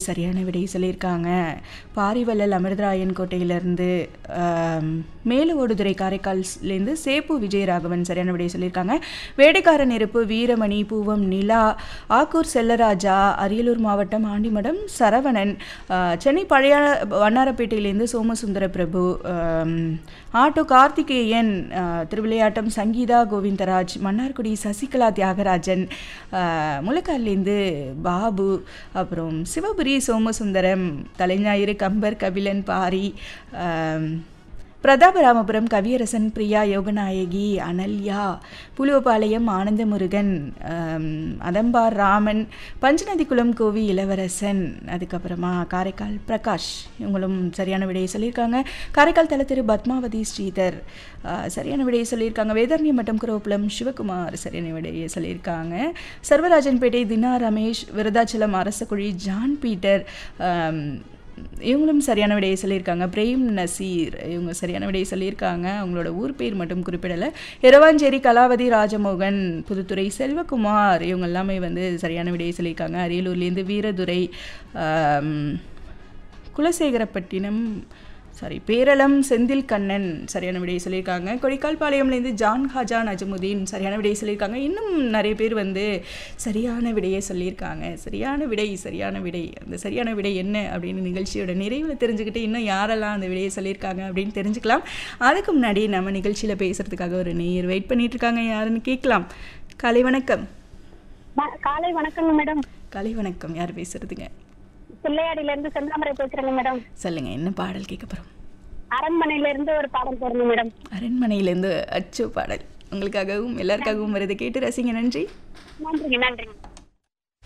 சரியான விடை சொல்லியிருக்காங்க பாரிவள்ளல் அமிர்தராயன் கோட்டையிலேருந்து மேலுவோடுதுறை காரைக்கால்லேருந்து சேப்பு விஜயராகவன் சரியான விடை சொல்லியிருக்காங்க வேடைக்கார நெருப்பு வீரமணி பூவம் நிலா ஆக்கூர் செல்லராஜா அரியலூர் மாவட்டம் ஆண்டிமடம் சரவணன் ஆஹ், சென்னை பழைய வண்ணாரப்பேட்டையிலேருந்து சோமசுந்தர பிரபு ஆம், ஆட்டோ கார்த்திகேயன் ஆஹ், திருவிளையாட்டம் சங்கீதா கோவிந்தராஜ் மன்னார்குடி சசிகலா தியாகராஜன் ஆஹ், முலக்கால்லேருந்து பாபு அப்புறம் சிவபுரி சோமசுந்தரம் தலைஞாயிறு கம்பர் கபிலன் பாரி ஆம், பிரதாபராமபுரம் கவியரசன் பிரியா யோகநாயகி அனல்யா புலுவபாளையம் ஆனந்த முருகன் ஆம், அதம்பார் ராமன் பஞ்சநதிக்குளம் கோவி இளவரசன் அதுக்கப்புறமா காரைக்கால் பிரகாஷ் இவங்களும் சரியான விடையை சொல்லியிருக்காங்க காரைக்கால் தலத்திரு பத்மாவதி ஸ்ரீதர் ஆ, சரியான விடையை சொல்லியிருக்காங்க வேதர்ணி மட்டம் குரோப்புலம் சிவகுமார் சரியான விடையை சொல்லியிருக்காங்க சர்வராஜன்பேட்டை தினா ரமேஷ் விருதாச்சலம் அரசக்குழி ஜான் பீட்டர் ஆம், இவங்களும் சரியான விடையை சொல்லியிருக்காங்க பிரேம் நசீர் இவங்க சரியான விடையை சொல்லியிருக்காங்க அவங்களோட ஊர் பேர் மட்டும் குறிப்பிடலை இரவாஞ்சேரி கலாவதி ராஜமோகன் புதுத்துறை செல்வகுமார் இவங்க எல்லாமே வந்து சரியான விடையை சொல்லியிருக்காங்க அரியலூர்லேருந்து வீரதுரை ஆம், குலசேகரப்பட்டினம் சாரி பேரளம் செந்தில் கண்ணன் சரியான விடையை சொல்லியிருக்காங்க கொடிக்கால்பாளையம்லேருந்து ஜான் ஹாஜா நஜமுதீன் சரியான விடையை சொல்லியிருக்காங்க இன்னும் நிறைய பேர் வந்து சரியான விடையை சொல்லியிருக்காங்க சரியான விடை சரியான விடை அந்த சரியான விடை என்ன அப்படின்னு நிகழ்ச்சியோட நிறைவில் தெரிஞ்சுக்கிட்டு இன்னும் யாரெல்லாம் அந்த விடையை சொல்லியிருக்காங்க அப்படின்னு தெரிஞ்சுக்கலாம் அதுக்கு முன்னாடி நம்ம நிகழ்ச்சியில் பேசுகிறதுக்காக ஒரு நேயர் வெயிட் பண்ணிட்டு இருக்காங்க யாருன்னு கேட்கலாம் காலை வணக்கம் ம- காலை வணக்கங்க மேடம் காலை வணக்கம் யார் பேசுறதுங்க பிள்ளையாடியில இருந்து செந்தாமரை பேசுறேங்க மேடம் சொல்லுங்கள் என்ன பாடல் கேட்க போகிறோம் அரண்மனையில இருந்து ஒரு பாடம் போடணும் மேடம் அரண்மனையிலேருந்து அச்சு பாடல் உங்களுக்காகவும் எல்லாருக்காகவும் வருது கேட்டு ரசிங்க நன்றி நன்றிங்க நன்றிங்க